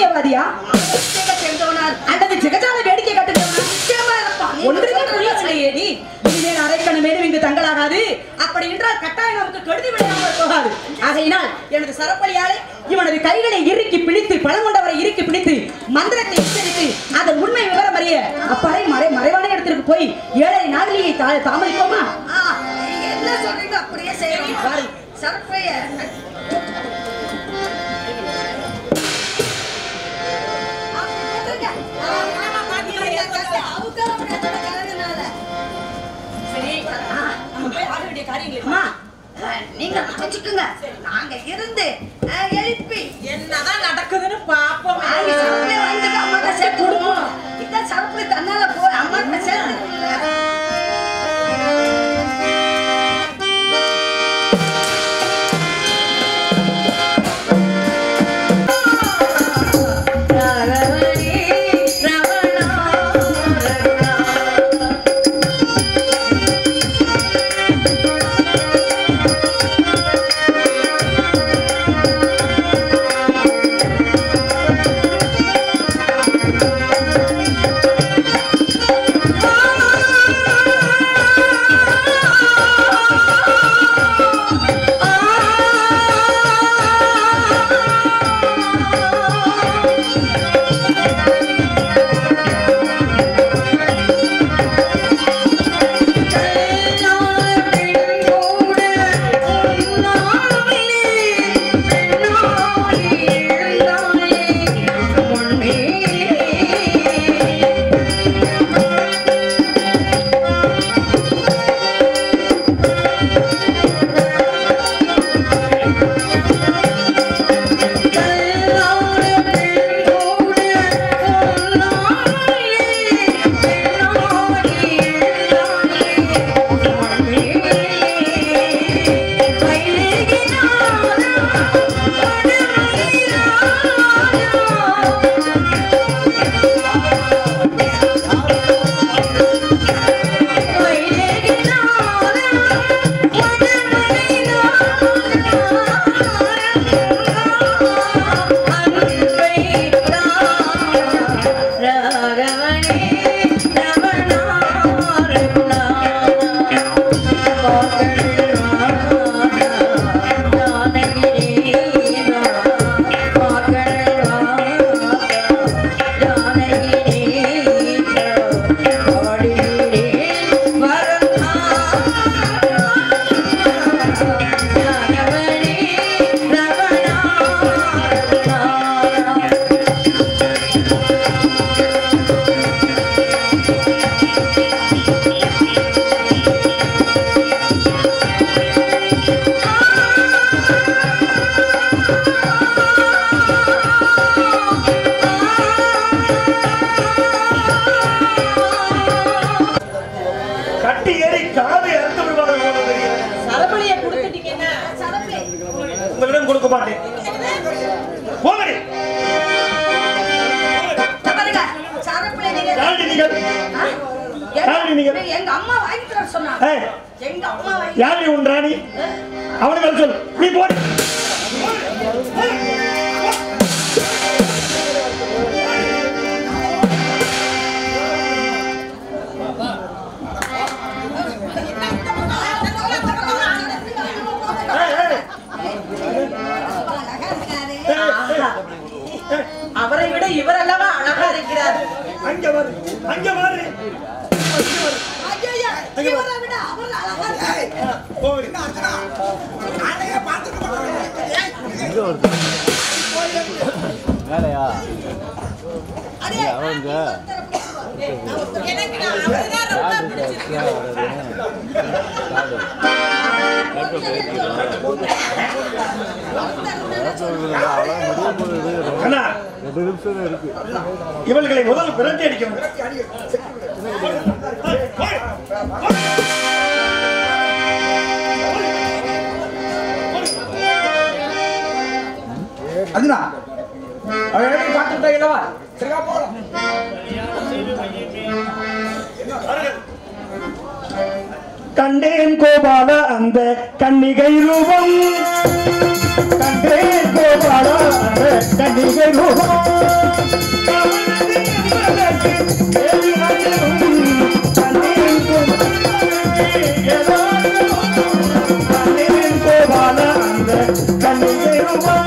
தீவிரவாதியா அல்லது ஜெகஜால வேடிக்கை கட்டுகிறவனா ஒன்றுமே புரியவில்லையேடி இனிமேல் அரைக்கணமேலும் இங்கு தங்கலாகாது அப்படி என்றால் கட்டாயம் நமக்கு கெடுதி விளையாமல் போகாது ஆகையினால் எனது சரப்பலியாலே இவனது கைகளை இறுக்கி பிடித்து பலம் கொண்டவரை இறுக்கி பிடித்து மந்திரத்தை உச்சரித்து அதன் உண்மை விவரம் அறிய அப்பறை மறை மறைவான இடத்திற்கு போய் ஏழரை நாகலியை தா- தாமதிப்போமா என்ன சொல்றீங்க அப்படியே செய்யணும் சரப்பைய அம்மா நீங்க வச்சுக்குங்க நாங்க இருந்து அஹ், எழுப்பி என்னதான் நடக்குதுன்னு பாப்போம் வாங்கி சரப்புல வாங்கிட்டு அம்மாட்ட சேர்த்து விடுவோம் இதான் சரப்புல தன்னால போய் அம்மாட்ட சேர்த்து விடல. கட்டி ஏறி காதை அறுத்து விடுவார்கள் போல தெரிகிறது. சரபலியை கொடுத்துட்டீங்கன்னா உங்களிடம் கொடுக்க மாட்டேன் போங்கடி பாருங்க, சரப்புல நீங்க யாரடி நீங்கள் ஆ? யாரடி நீங்கள் எங்க- எங்க அம்மா வாங்கி தர சொன்னாங்க ஏய், எங்க அம்மா வாங்கி யாரடி உன் ராணி அவனுக்கு வர சொல் நீ போடி ஏய், ஏய், ஆஹா. அவரை விட இவர் அல்லவா அழகா இருக்கிறார் அங்க வரு அங்க வரு ஐயோ, இவரை விட அவர் அழகா இருக்காரு. போடி வேலையா அடே, அவங்க எனக்கு நான் அவர்தான் ரொம்ப பிடிச்சிருக்கு அண்ணா ரெண்டு நிமிஷம் தான் இருக்கு இவள்களை முதல் விரட்டி அடிக்கணும் அதுனா அவன் எடுத்து பார்த்துட்டா இல்லவா சரியா போகலாம் கண்டேன் கோபால அந்த கன்னிகை ரூபம் கண்டேன் கோபால அந்த அந்த கன்னிகை ரூபம் அவனது என்பதற்கு தேவி அழகும் கண்ணின் கண்ணின் கோபால அந்த கன்னிகை ரூபம்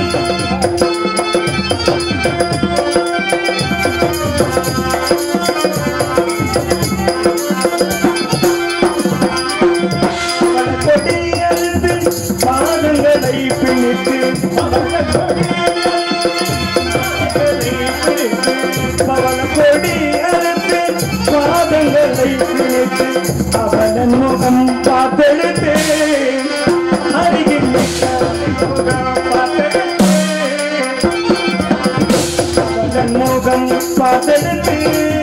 கொடியறுத்து பாதங்களை பிணித்து பவன கொடி அறுத்து பாதங்களை பிணித்து அவனன் முகம் பார்த்தெடுத்து அருகில் முகம் பார்த்தெடுத்து அவனன் முகம் பார்த்தெடுத்து